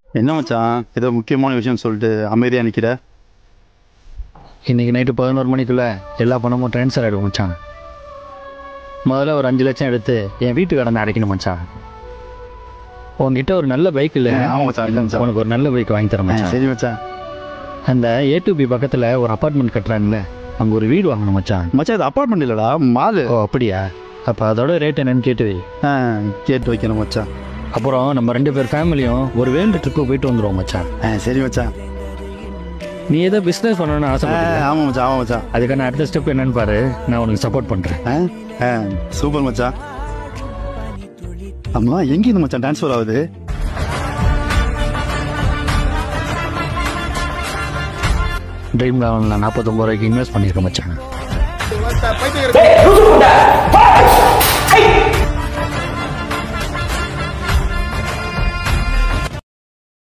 என்ன மச்சான் ஏதோ முக்கியமான விஷயம் சொல்லிட்டு அமைதியாக நிற்கிற இன்னைக்கு நைட்டு பதினோரு மணிக்குள்ள எல்லா பணமும் ட்ரான்ஸ்ஃபர் ஆகிடும் மச்சான் முதல்ல ஒரு அஞ்சு லட்சம் எடுத்து என் வீட்டு கடனை அடைக்கணும் மச்சான் உன்கிட்ட ஒரு நல்ல பைக் இல்லை ஆமாம் மச்சான் இல்லை மச்சான் உனக்கு ஒரு நல்ல பைக் வாங்கி தரேன் ஆ, மச்சான் சரி மச்சான் அந்த ஏ டு பி பக்கத்தில் ஒரு அப்பார்ட்மெண்ட் கட்டுறான்ல அங்கே ஒரு வீடு வாங்கணும் மச்சான் மச்சான் இது அப்பார்ட்மெண்ட் இல்லைடா மாலு ஓ அப்படியா அப்போ அதோட ரேட் என்னன்னு கேட்டு வை ஆ கேட்டு வைக்கணும் மச்சான் அப்புறம் நம்ம ரெண்டு பேர் ஃபேமிலியும் ஒரு வேல்டு ட்ரிப்பு போயிட்டு வந்துடுவோம் மச்சான் ஆ சரி மச்சான் நீ ஏதோ பிஸ்னஸ் பண்ணணும்னு ஆ ஆசைப்படுற ஆமாம் மச்சான் ஆமாம் மச்சான் அதுக்கான அடுத்த ஸ்டெப் என்னன்னு பாரு நான் உனக்கு சப்போர்ட் பண்ணுறேன் ஆ ஆ சூப்பர் மச்சான் அம்மா எங்கே இந்த மச்சான் ட்ரான்ஸ்ஃபர் ஆகுது ட்ரீம் லெவனில் நாற்பத்தொம்பது ரூபாய்க்கு இன்வெஸ்ட் பண்ணியிருக்கேன் மச்சான் Hey,